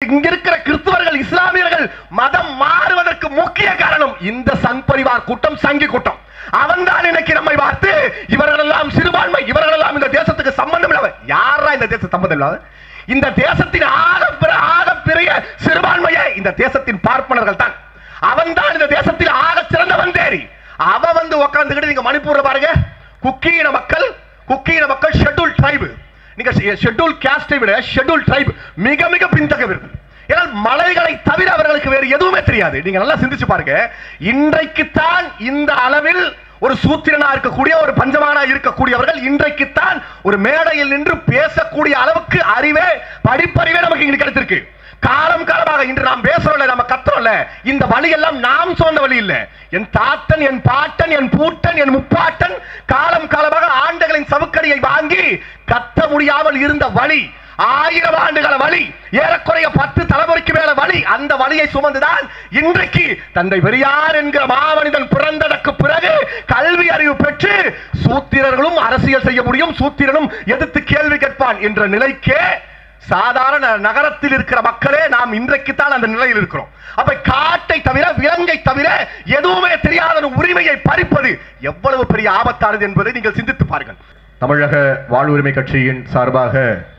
இங்க இருக்கிற கிறிஸ்தவர்கள் இஸ்லாமியர்கள் மதம் மாறுவதற்கு முக்கிய காரணம் இந்த சங் பரிவார் கூட்டம் சங்கி கூட்டம் அவன்தான் இன்னைக்கு நம்மை பார்த்து இவர்கள் எல்லாம் சிறுபான்மை இவர்கள் எல்லாம் இந்த தேசத்துக்கு சம்பந்தம் இல்லாம யாரா இந்த தேச சம்பந்தம் இல்லாத இந்த தேசத்தின் ஆக ஆக பெரிய சிறுபான்மையே இந்த தேசத்தின் பார்ப்பனர்கள் தான் அவன் தான் இந்த தேசத்தில் ஆக சிறந்த வந்தேரி அவ வந்து உட்கார்ந்துகிட்டு நீங்க மணிப்பூர்ல பாருங்க குக்கியின மக்கள் குக்கியின மக்கள் ஷெட்யூல் ட்ரைபு நீங்க ஷெட்யூல் கேஸ்டை விட ஷெட்யூல் ட்ரைப் மிக மிக பின்தங்கவர்கள் ஏனால் மலைகளை தவிர அவர்களுக்கு வேறு எதுவுமே தெரியாது நீங்க நல்லா சிந்திச்சு பாருங்க இன்றைக்குத்தான் இந்த அளவில் ஒரு சூத்திரனா இருக்கக்கூடிய ஒரு பஞ்சமானா இருக்கக்கூடியவர்கள் இன்றைக்குத்தான் ஒரு மேடையில் நின்று பேசக்கூடிய அளவுக்கு அறிவே படிப்பறிவே நமக்கு இங்க கிடைத்திருக்கு காலம் காலமாக இன்று நாம் பேசுறோம்ல நம்ம கத்துறோம்ல இந்த வழி எல்லாம் நாம் சொன்ன வழி இல்ல என் தாத்தன் என் பாட்டன் என் பூட்டன் என் முப்பாட்டன் காலம் காலமாக ஆண்டுகளின் சவுக்கடியை வாங்கி கத்த முடியாமல் இருந்த வழி ஆயிரம் ஆண்டுகள வழி ஏறக்குறைய பத்து தலைமுறைக்கு மேல வழி அந்த வழியை சுமந்துதான் இன்றைக்கு தந்தை பெரியார் என்கிற மாமனிதன் பிறந்ததற்கு பிறகு கல்வி அறிவு பெற்று சூத்திரர்களும் அரசியல் செய்ய முடியும் சூத்திரனும் எதிர்த்து கேள்வி கேட்பான் என்ற நிலைக்கே சாதாரண நகரத்தில் இருக்கிற மக்களே நாம் இன்றைக்குத்தான் அந்த நிலையில் இருக்கிறோம் அப்ப காட்டை தவிர விலங்கை தவிர எதுவுமே தெரியாத ஒரு உரிமையை பறிப்பது எவ்வளவு பெரிய ஆபத்தானது என்பதை நீங்கள் சிந்தித்து பாருங்கள் தமிழக வாழ்வுரிமை கட்சியின் சார்பாக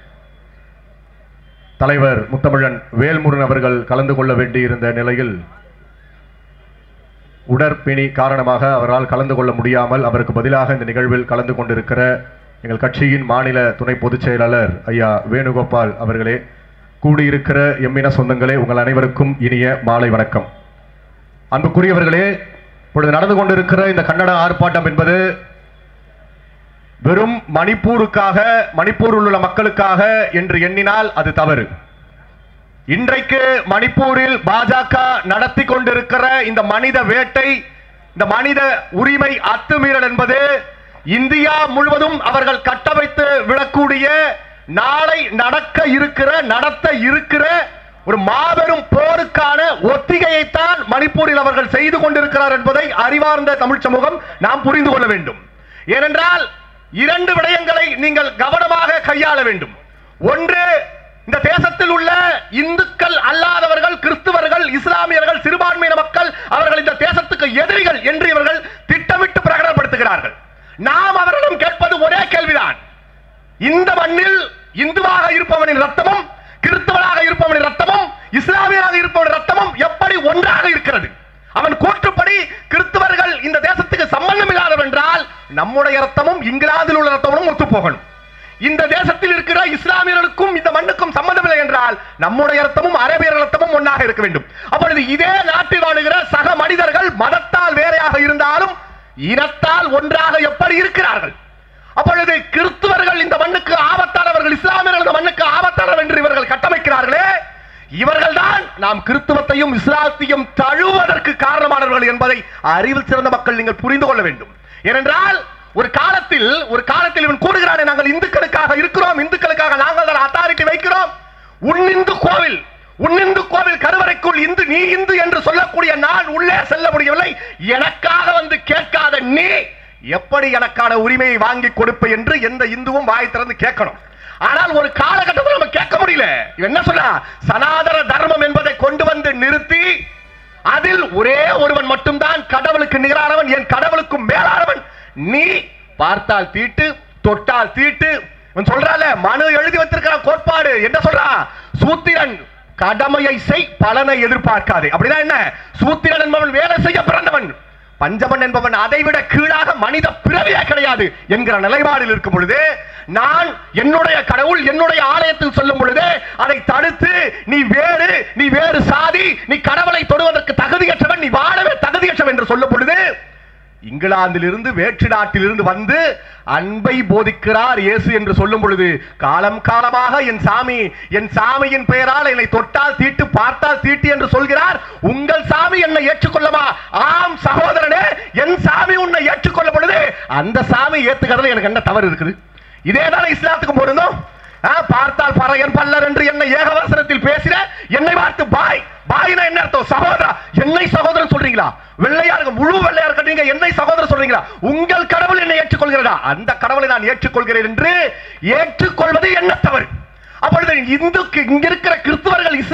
தலைவர் முத்தமிழன் வேல்முருகன் அவர்கள் கலந்து கொள்ள வேண்டியிருந்த நிலையில் உடற்பிணி காரணமாக அவரால் கலந்து கொள்ள முடியாமல் அவருக்கு பதிலாக இந்த நிகழ்வில் கலந்து கொண்டிருக்கிற எங்கள் கட்சியின் மாநில துணை பொதுச் செயலாளர் ஐயா வேணுகோபால் அவர்களே கூடியிருக்கிற எம்மின சொந்தங்களே உங்கள் அனைவருக்கும் இனிய மாலை வணக்கம் அன்புக்குரியவர்களே இப்பொழுது நடந்து கொண்டிருக்கிற இந்த கன்னட ஆர்ப்பாட்டம் என்பது வெறும் மணிப்பூருக்காக மணிப்பூரில் உள்ள மக்களுக்காக என்று எண்ணினால் அது தவறு இன்றைக்கு மணிப்பூரில் பாஜக நடத்தி கொண்டிருக்கிற இந்த மனித வேட்டை இந்த மனித உரிமை அத்துமீறல் என்பது இந்தியா முழுவதும் அவர்கள் கட்டமைத்து விடக்கூடிய நாளை நடக்க இருக்கிற நடத்த இருக்கிற ஒரு மாபெரும் போருக்கான ஒத்திகையைத்தான் மணிப்பூரில் அவர்கள் செய்து கொண்டிருக்கிறார் என்பதை அறிவார்ந்த தமிழ் சமூகம் நாம் புரிந்து கொள்ள வேண்டும் ஏனென்றால் இரண்டு விடயங்களை நீங்கள் கவனமாக கையாள வேண்டும் ஒன்று இந்த தேசத்தில் உள்ள இந்துக்கள் அல்லாதவர்கள் கிறிஸ்துவர்கள் இஸ்லாமியர்கள் சிறுபான்மையின மக்கள் அவர்கள் இந்த தேசத்துக்கு எதிரிகள் என்று இவர்கள் திட்டமிட்டு பிரகடனப்படுத்துகிறார்கள் நாம் அவர்களிடம் கேட்பது ஒரே கேள்விதான் இந்த மண்ணில் இந்துவாக இருப்பவனின் ரத்தமும் கிறிஸ்தவனாக இருப்பவனின் ரத்தமும் இஸ்லாமியராக இருப்பவனின் ரத்தமும் எப்படி ஒன்றாக இருக்கிறது அவன் கூற்றுப்படி கிறிஸ்தவர்கள் இந்த தேசத்துக்கு சம்பந்தம் இல்லாதவர் என்றால் நம்முடைய ரத்தமும் இங்கிலாந்தில் உள்ள ரத்தமும் ஒத்து போகணும் இந்த தேசத்தில் இருக்கிற இஸ்லாமியர்களுக்கும் இந்த மண்ணுக்கும் சம்பந்தமில்லை என்றால் நம்முடைய ரத்தமும் அரேபியர் ரத்தமும் ஒன்றாக இருக்க வேண்டும் அப்பொழுது இதே நாட்டில் வாழுகிற சக மனிதர்கள் மதத்தால் வேறையாக இருந்தாலும் இனத்தால் ஒன்றாக எப்படி இருக்கிறார்கள் அப்பொழுது கிறிஸ்துவர்கள் இந்த மண்ணுக்கு ஆபத்தானவர்கள் இஸ்லாமியர்கள் இந்த மண்ணுக்கு ஆபத்தானவர் என்று இவர்கள் கட்டமைக்கிறார்களே இவர்கள்தான் நாம் கிறிஸ்துவத்தையும் இஸ்லாத்தையும் தழுவதற்கு காரணமானவர்கள் என்பதை அறிவில் சிறந்த மக்கள் நீங்கள் புரிந்து கொள்ள வேண்டும் ஏனென்றால் ஒரு காலத்தில் ஒரு காலத்தில் இவன் கூறுகிறானே நாங்கள் இந்துக்களுக்காக இருக்கிறோம் இந்துக்களுக்காக நாங்கள் தான் அத்தாரிட்டி வைக்கிறோம் உன்னிந்து கோவில் உன்னிந்து கோவில் கருவறைக்குள் இந்து நீ இந்து என்று சொல்லக்கூடிய நான் உள்ளே செல்ல முடியவில்லை எனக்காக வந்து கேட்காத நீ எப்படி எனக்கான உரிமையை வாங்கி கொடுப்ப என்று எந்த இந்துவும் வாய் திறந்து கேட்கணும் ஆனால் ஒரு காலகட்டத்தில் நம்ம கேட்க முடியல இவன் என்ன சொன்னா சனாதன தர்மம் என்பதை கொண்டு வந்து நிறுத்தி அதில் ஒரே ஒருவன் மட்டும்தான் கடவுளுக்கு நிகரானவன் என் கடவுளுக்கும் மேலானவன் நீ பார்த்தால் தீட்டு தொட்டால் தீட்டு இவன் சொல்றால மனு எழுதி வச்சிருக்கிற கோட்பாடு என்ன சொல்றான் சூத்திரன் கடமையை செய் பலனை எதிர்பார்க்காதே அப்படின்னா என்ன சூத்திரன் என்பவன் வேலை செய்ய பிறந்தவன் பஞ்சமன் என்பவன் அதைவிட கீழாக மனித பிறவியே கிடையாது என்கிற நிலைப்பாடில் இருக்கும் பொழுது நான் என்னுடைய கடவுள் என்னுடைய ஆலயத்தில் சொல்லும் பொழுது அதை தடுத்து நீ வேறு நீ வேறு சாதி நீ கடவுளை தொடுவதற்கு தகுதியற்றவன் நீ வாழவே தகுதியற்றவன் என்று சொல்லும் பொழுது இங்கிலாந்திலிருந்து வேற்று நாட்டிலிருந்து வந்து அன்பை போதிக்கிறார் இயேசு என்று சொல்லும் பொழுது காலம் காலமாக என் சாமி என் சாமியின் பெயரால் என்னை தொட்டால் தீட்டு பார்த்தால் தீட்டு என்று சொல்கிறார் உங்கள் சாமி என்னை ஏற்றுக்கொள்ளமா ஆம் சகோதரனே என் சாமி உன்னை ஏற்றுக்கொள்ளும் பொழுது அந்த சாமி ஏத்துக்கிறதுல எனக்கு என்ன தவறு இருக்குது இதேதானே இஸ்லாத்துக்கு பொருந்தும் ஆ, பார்த்தால் பறையன் பல்லர் என்று என்னை ஏகவசனத்தில் பேசின என்னை பார்த்து பாய் பாய்னா என்ன அர்த்தம் சகோதரா என்னை சகோதரன் சொல்றீங்களா வெள்ளையா இருக்க முழு வெள்ளையா இருக்கீங்க என்னை சகோதரன் சொல்றீங்களா உங்கள் கடவுள் என்னை ஏற்றுக்கொள்கிறதா அந்த கடவுளை நான் ஏற்றுக்கொள்கிறேன் என்று ஏற்றுக்கொள்வது என்ன தவறு அப்பொழுது இந்துக்கு இங்க இருக்கிற கிறிஸ்தவர்கள் இஸ்லாமியர்கள்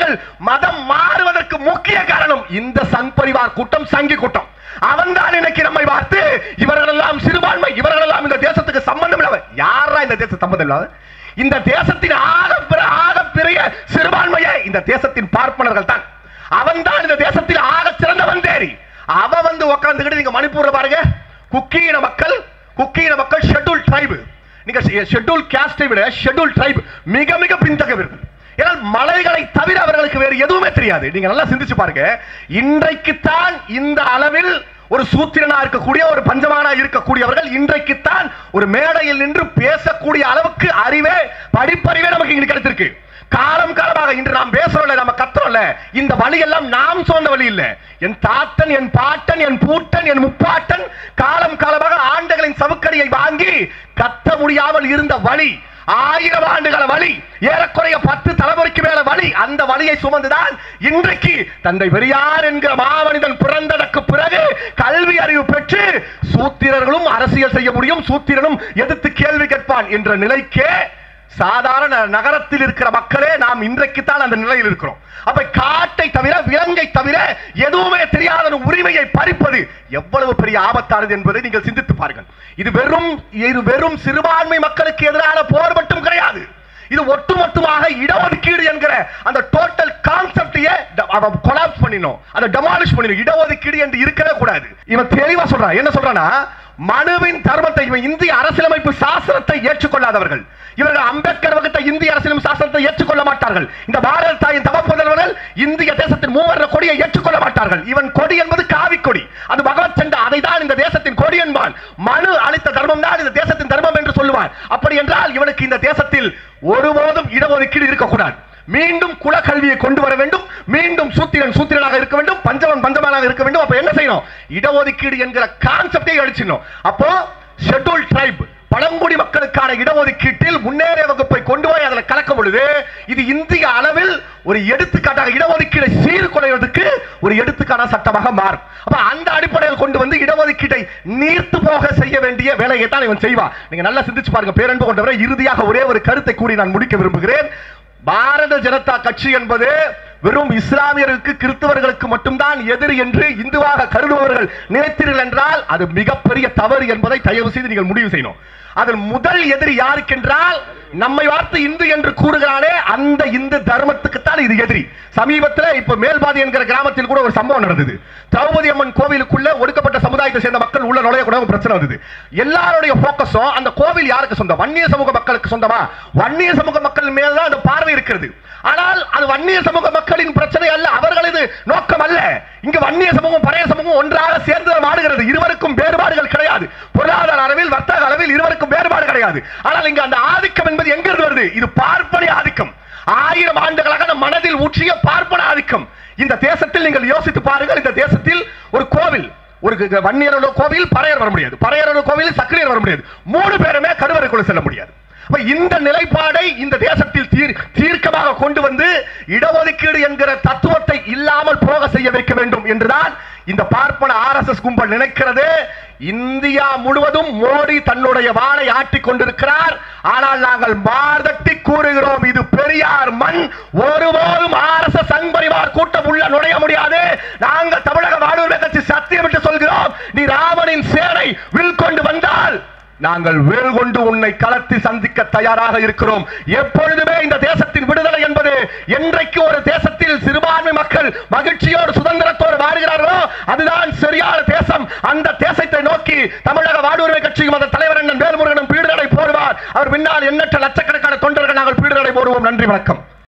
இஸ்லாமியர்கள் மதம் மாறுவதற்கு முக்கிய காரணம் இந்த சங் பரிவார் கூட்டம் சங்கி கூட்டம் அவன்தான் இன்னைக்கு நம்மை பார்த்து இவர்கள் எல்லாம் சிறுபான்மை இவர்கள் எல்லாம் இந்த தேசத்துக்கு சம்பந்தம் இல்லாத யாரா இந்த தேச சம்பந்தம் இல்லாத இந்த தேசத்தின் ஆக ஆக பெரிய சிறுபான்மையே இந்த தேசத்தின் பார்ப்பனர்கள் தான் அவன் தான் இந்த தேசத்தில் ஆக சிறந்தவன் தேரி அவ வந்து உட்கார்ந்துகிட்டு நீங்க மணிப்பூர்ல பாருங்க குக்கி இன மக்கள் குக்கி இன மக்கள் ஷெட்யூல் ட்ரைபு நீங்க ஷெட்யூல் கேஸ்டை விட ஷெட்யூல் ட்ரைப் மிக மிக பின்தங்கவர்கள் ஏனால் மலைகளை தவிர அவர்களுக்கு வேறு எதுவுமே தெரியாது நீங்க நல்லா சிந்திச்சு பாருங்க இன்றைக்குத்தான் இந்த அளவில் ஒரு சூத்திரனா இருக்கக்கூடிய ஒரு பஞ்சமானா இருக்கக்கூடியவர்கள் இன்றைக்குத்தான் ஒரு மேடையில் நின்று பேசக்கூடிய அளவுக்கு அறிவே படிப்பறிவே நமக்கு இங்க கிடைத்திருக்கு காலம் காலமாக இன்று நாம் பேசுறோம்ல நம்ம கத்துறோம்ல இந்த வழி எல்லாம் நாம் சொன்ன வழி இல்ல என் தாத்தன் என் பாட்டன் என் பூட்டன் என் முப்பாட்டன் காலம் காலமாக ஆண்டுகளின் சவுக்கடியை வாங்கி கத்த முடியாமல் இருந்த வழி ஆயிரம் ஆண்டுகள வழி ஏறக்குறைய பத்து தலைமுறைக்கு மேல வழி அந்த வழியை சுமந்துதான் இன்றைக்கு தந்தை பெரியார் என்கிற மாமனிதன் பிறந்ததற்கு பிறகு கல்வி அறிவு பெற்று சூத்திரர்களும் அரசியல் செய்ய முடியும் சூத்திரனும் எதிர்த்து கேள்வி கேட்பான் என்ற நிலைக்கே சாதாரண நகரத்தில் இருக்கிற மக்களே நாம் இன்றைக்குத்தான் அந்த நிலையில் இருக்கிறோம் அப்ப காட்டை தவிர விலங்கை தவிர எதுவுமே தெரியாத ஒரு உரிமையை பறிப்பது எவ்வளவு பெரிய ஆபத்தானது என்பதை நீங்கள் சிந்தித்து பாருங்கள் இது வெறும் இது வெறும் சிறுபான்மை மக்களுக்கு எதிரான போர் மட்டும் கிடையாது இது ஒட்டுமொத்தமாக இடஒதுக்கீடு என்கிற அந்த டோட்டல் கான்செப்டையே அவன் கொலாப்ஸ் பண்ணினோம் அதை டெமாலிஷ் பண்ணினோம் இடஒதுக்கீடு என்று இருக்கவே கூடாது இவன் தெளிவா சொல்றான் என்ன சொல்றானா மனுவின் தர்மத்தை இவன் இந்திய அரசியலமைப்பு சாஸ்திரத்தை ஏற்றுக்கொள்ளாதவர்கள் இவர்கள் அம்பேத்கர் வகுத்த இந்திய அரசியலமைப்பு சாஸ்திரத்தை ஏற்றுக்கொள்ள மாட்டார்கள் இந்த பாரத தாயின் தவ புதல்வர்கள் இந்திய தேசத்தின் மூவர்ண கொடியை ஏற்றுக்கொள்ள மாட்டார்கள் இவன் கொடி என்பது காவி கொடி அது பகவத் சண்டா அதை தான் இந்த தேசத்தின் கொடி என்பான் மனு அளித்த தர்மம் தான் இந்த தேசத்தின் தர்மம் என்று சொல்லுவான் அப்படி என்றால் இவனுக்கு இந்த தேசத்தில் ஒருபோதும் இடஒதுக்கீடு இருக்கக்கூடாது மீண்டும் குலக்கல்வியை கொண்டு வர வேண்டும் மீண்டும் சூத்திரன் சூத்திரனாக இருக்க வேண்டும் பஞ்சவன் பஞ்சவனாக இருக்க வேண்டும் அப்ப என்ன செய்யணும் இடஒதுக்கீடு என்கிற கான்செப்டை அடிச்சிடணும் அப்போ ஷெட்யூல் ட்ரைப் பழங்குடி மக்களுக்கான இடஒதுக்கீட்டில் முன்னேறிய வகுப்பை கொண்டு போய் அதில் கலக்கும் பொழுது இது இந்திய அளவில் ஒரு எடுத்துக்காட்டாக இடஒதுக்கீடை சீர்குலைவதற்கு ஒரு எடுத்துக்கான சட்டமாக மாறும் அப்ப அந்த அடிப்படையில் கொண்டு வந்து இடஒதுக்கீட்டை நீர்த்து போக செய்ய வேண்டிய வேலையை தான் இவன் செய்வான் நீங்க நல்லா சிந்திச்சு பாருங்க பேரன்பு கொண்டவரை இறுதியாக ஒரே ஒரு கருத்தை கூறி நான் முடிக்க விரும்புகிறேன் பாரத ஜனதா கட்சி என்பது வெறும் இஸ்லாமியருக்கு கிறிஸ்தவர்களுக்கு மட்டும்தான் எதிரி என்று இந்துவாக கருதுபவர்கள் நினைத்தீர்கள் என்றால் அது மிகப்பெரிய தவறு என்பதை தயவு செய்து நீங்கள் முடிவு செய்யணும் அதில் முதல் எதிரி யாருக்கென்றால் நம்மை வார்த்து இந்து என்று கூறுகிறானே அந்த இந்து தர்மத்துக்குத்தான் இது எதிரி சமீபத்தில் இப்ப மேல்பாதி என்கிற கிராமத்தில் கூட ஒரு சம்பவம் நடந்தது திரௌபதி அம்மன் கோவிலுக்குள்ள ஒடுக்கப்பட்ட சமுதாயத்தை சேர்ந்த மக்கள் உள்ள நுழையக்கூடாத ஒரு பிரச்சனை வந்தது எல்லாருடைய போக்கஸும் அந்த கோவில் யாருக்கு சொந்தம் வன்னிய சமூக மக்களுக்கு சொந்தமா வன்னிய சமூக மக்கள் மேல்தான் அந்த பார்வை இருக்கிறது ஆனால் அது வன்னிய சமூக மக்களின் பிரச்சனை அல்ல அவர்களது நோக்கம் அல்ல இங்கு வன்னிய சமூகம் பழைய சமூகம் ஒன்றாக சேர்ந்து ஆடுகிறது இருவருக்கும் வேறுபாடுகள் கிடையாது பொருளாதார அளவில் வர்த்தக அளவில் இருவருக்கும் வேறுபாடு கிடையாது ஆனால் இங்கு அந்த ஆதிக்கம் என்பது எங்கிருந்து வருது இது பார்ப்பனை ஆதிக்கம் ஆயிரம் ஆண்டுகளாக நம் மனதில் ஊற்றிய பார்ப்பன ஆதிக்கம் இந்த தேசத்தில் நீங்கள் யோசித்து பாருங்கள் இந்த தேசத்தில் ஒரு கோவில் ஒரு க- வன்னியரோட கோவில் பறையர் வர முடியாது பறையரோட கோவில் சக்கிலியர் வர முடியாது மூணு பேருமே கருவறைக்குள்ள செல்ல முடியாது அப்ப இந்த நிலைப்பாடை இந்த தேசத்தில் தீர் தீர்க்கமாக கொண்டு வந்து இடஒதுக்கீடு என்கிற தத்துவத்தை இல்லாமல் போக செய்ய வைக்க வேண்டும் என்றுதான் இந்த பார்ப்பன ஆர்எஸ்எஸ் கும்பல் நினைக்கிறது இந்தியா முழுவதும் மோடி தன்னுடைய வாளை ஆட்டிக் கொண்டிருக்கிறார் ஆனால் நாங்கள் மார்தட்டி கூறுகிறோம் இது பெரியார் மண் ஒருபோதும் ஆர்எஸ்எஸ் சங்பரிவார் கூட்டம் உள்ள நுழைய முடியாது நாங்கள் தமிழக வாழ்வுரிமை கட்சி சத்தியமிட்டு சொல்கிறோம் நீ ராமனின் சேனை வில் கொண்டு வந்தால் நாங்கள் வேல் கொண்டு உன்னை களத்தி சந்திக்க தயாராக இருக்கிறோம் எப்பொழுதுமே இந்த தேசத்தின் விடுதலை என்பது என்றைக்கு ஒரு தேசத்தில் சிறுபான்மை மக்கள் மகிழ்ச்சியோடு சுதந்திரத்தோடு வாழுகிறார்களோ அதுதான் சரியான தேசம் அந்த தேசத்தை நோக்கி தமிழக வாழ்வுரிமை கட்சியும் அந்த தலைவர் அண்ணன் வேல்முருகனும் பீடுகளை போடுவார் அவர் பின்னால் எண்ணற்ற லட்சக்கணக்கான தொண்டர்கள் நாங்கள் பீடுகளை போடுவோம் நன்றி வணக்கம்